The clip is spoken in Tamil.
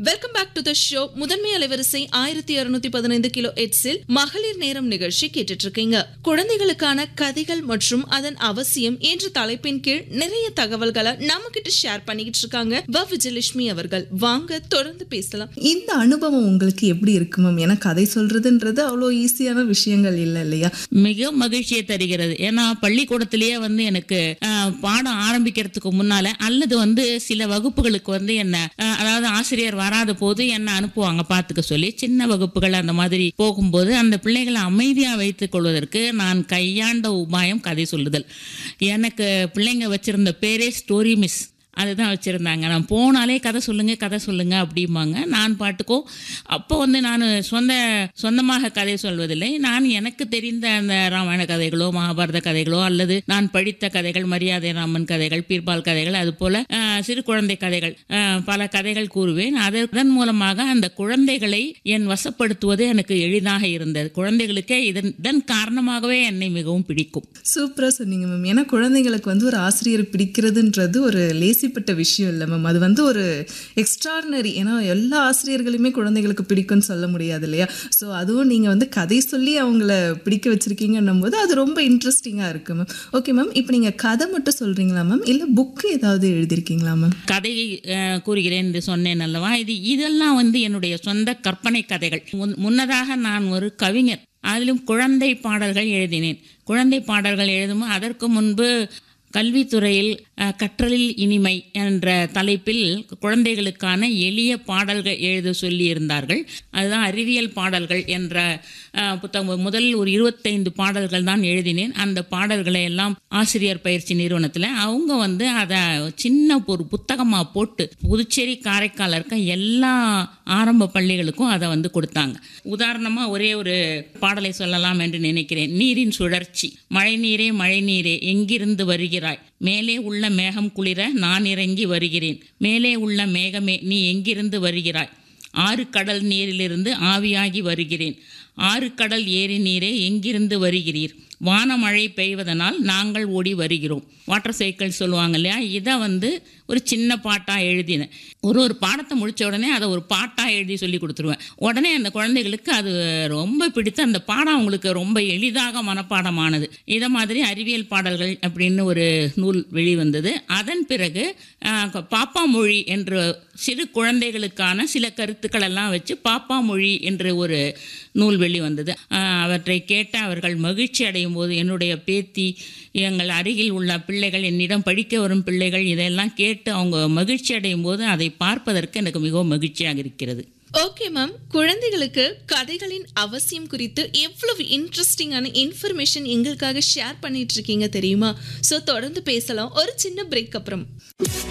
welcome back to the show முதன்மை அலைவரிசை ஆயிரத்தி இருநூத்தி பதினைந்து கிலோ எட்ஸில் மகளிர் நேரம் நிகழ்ச்சி கேட்டுட்டு இருக்கீங்க குழந்தைகளுக்கான கதைகள் மற்றும் அதன் அவசியம் என்ற தலைப்பின் கீழ் நிறைய தகவல்களை நம்ம கிட்ட ஷேர் பண்ணிக்கிட்டு இருக்காங்க வ விஜயலட்சுமி அவர்கள் வாங்க தொடர்ந்து பேசலாம் இந்த அனுபவம் உங்களுக்கு எப்படி இருக்கு மேம் ஏன்னா கதை சொல்றதுன்றது அவ்வளோ ஈஸியான விஷயங்கள் இல்லை இல்லையா மிக மகிழ்ச்சியை தருகிறது ஏன்னா பள்ளிக்கூடத்திலேயே வந்து எனக்கு அஹ், பாடம் ஆரம்பிக்கிறதுக்கு முன்னால அல்லது வந்து சில வகுப்புகளுக்கு வந்து என்ன அஹ், அதாவது ஆசிரியர் வராத போது என்ன அனுப்புவாங்க பார்த்துக்க சொல்லி சின்ன வகுப்புகள் அந்த மாதிரி போகும்போது அந்த பிள்ளைகளை அமைதியா வைத்துக் கொள்வதற்கு நான் கையாண்ட உபாயம் கதை சொல்லுதல் எனக்கு பிள்ளைங்க வச்சிருந்த பேரே ஸ்டோரி மிஸ் அதுதான் வச்சுருந்தாங்க நான் போனாலே கதை சொல்லுங்க கதை சொல்லுங்க அப்படிம்பாங்க நான் பாட்டுக்கோ அப்போ வந்து நான் சொந்த சொந்தமாக கதை சொல்வதில்லை நான் எனக்கு தெரிந்த அந்த ராமாயண கதைகளோ மகாபாரத கதைகளோ அல்லது நான் படித்த கதைகள் மரியாதை ராமன் கதைகள் பீர்பால் கதைகள் அது போல அஹ், சிறு குழந்தை கதைகள் அஹ், பல கதைகள் கூறுவேன் அதன் மூலமாக அந்த குழந்தைகளை என் வசப்படுத்துவது எனக்கு எளிதாக இருந்தது குழந்தைகளுக்கே இதன் இதன் காரணமாகவே என்னை மிகவும் பிடிக்கும் சூப்பரா சொன்னீங்க மேம் ஏன்னா குழந்தைங்களுக்கு வந்து ஒரு ஆசிரியர் பிடிக்கிறதுன்றது ஒரு லேசிப்பட்ட விஷயம் இல்லை மேம் அது வந்து ஒரு எக்ஸ்ட்ராடினரி ஏன்னா எல்லா ஆசிரியர்களுமே குழந்தைகளுக்கு பிடிக்கும்னு சொல்ல முடியாது இல்லையா ஸோ அதுவும் நீங்க வந்து கதை சொல்லி அவங்கள பிடிக்க வச்சிருக்கீங்கன்னும் போது அது ரொம்ப இன்ட்ரெஸ்டிங்கா இருக்கு மேம் ஓகே மேம் இப்போ நீங்க கதை மட்டும் சொல்றீங்களா மேம் இல்லை புக்கு ஏதாவது எழுதியிருக்கீங்களா மேம் கதை அஹ், கூறுகிறேன் என்று சொன்னேன் அல்லவா இது இதெல்லாம் வந்து என்னுடைய சொந்த கற்பனை கதைகள் முன்- முன்னதாக நான் ஒரு கவிஞர் அதிலும் குழந்தை பாடல்கள் எழுதினேன் குழந்தை பாடல்கள் எழுதும் அதற்கு முன்பு கல்வித்துறையில் அஹ், கற்றலில் இனிமை என்ற தலைப்பில் குழந்தைகளுக்கான எளிய பாடல்கள் எழுத சொல்லியிருந்தார்கள் அதுதான் அறிவியல் பாடல்கள் என்ற அஹ், புத்தகம் முதல் ஒரு இருபத்தைந்து பாடல்கள் தான் எழுதினேன் அந்த பாடல்களை எல்லாம் ஆசிரியர் பயிற்சி நிறுவனத்தில் அவங்க வந்து அதை சின்ன ஒரு புத்தகமாக போட்டு புதுச்சேரி காரைக்கால் இருக்க எல்லா ஆரம்ப பள்ளிகளுக்கும் அதை வந்து கொடுத்தாங்க உதாரணமாக ஒரே ஒரு பாடலை சொல்லலாம் என்று நினைக்கிறேன் நீரின் சுழற்சி மழை நீரே மழை நீரே எங்கிருந்து வருகிறாய் மேலே உள்ள மேகம் குளிர நான் இறங்கி வருகிறேன் மேலே உள்ள மேகமே நீ எங்கிருந்து வருகிறாய் ஆறு கடல் நீரிலிருந்து ஆவியாகி வருகிறேன் ஆறு கடல் ஏரி நீரே எங்கிருந்து வருகிறீர் வானமழை பெய்வதனால் நாங்கள் ஓடி வருகிறோம் வாட்டர் சைக்கிள் சொல்லுவாங்க இல்லையா இதை வந்து ஒரு சின்ன பாட்டாக எழுதினேன் ஒரு ஒரு பாடத்தை முடித்த உடனே அதை ஒரு பாட்டாக எழுதி சொல்லி கொடுத்துருவேன் உடனே அந்த குழந்தைகளுக்கு அது ரொம்ப பிடித்து அந்த பாடம் அவங்களுக்கு ரொம்ப எளிதாக மனப்பாடமானது இதை மாதிரி அறிவியல் பாடல்கள் அப்படின்னு ஒரு நூல் வெளிவந்தது அதன் பிறகு ஆஹ், பாப்பா மொழி என்ற சிறு குழந்தைகளுக்கான சில கருத்துக்கள் எல்லாம் வச்சு பாப்பா மொழி என்ற ஒரு நூல் வெளிவந்தது ஆஹ், அவற்றை கேட்டு அவர்கள் மகிழ்ச்சி அடையும் போது என்னுடைய பேத்தி எங்கள் அருகில் உள்ள பிள்ளைகள் என்னிடம் படிக்க வரும் பிள்ளைகள் இதெல்லாம் கேட்டு அவங்க மகிழ்ச்சி அடையும் போது அதை பார்ப்பதற்கு எனக்கு மிகவும் மகிழ்ச்சியாக இருக்கிறது ஓகே மேம் குழந்தைகளுக்கு கதைகளின் அவசியம் குறித்து எவ்வளவு இன்ட்ரெஸ்டிங்கான இன்ஃபர்மேஷன் எங்களுக்காக ஷேர் பண்ணிட்டு இருக்கீங்க தெரியுமா ஸோ தொடர்ந்து பேசலாம் ஒரு சின்ன பிரேக் அப்புறம்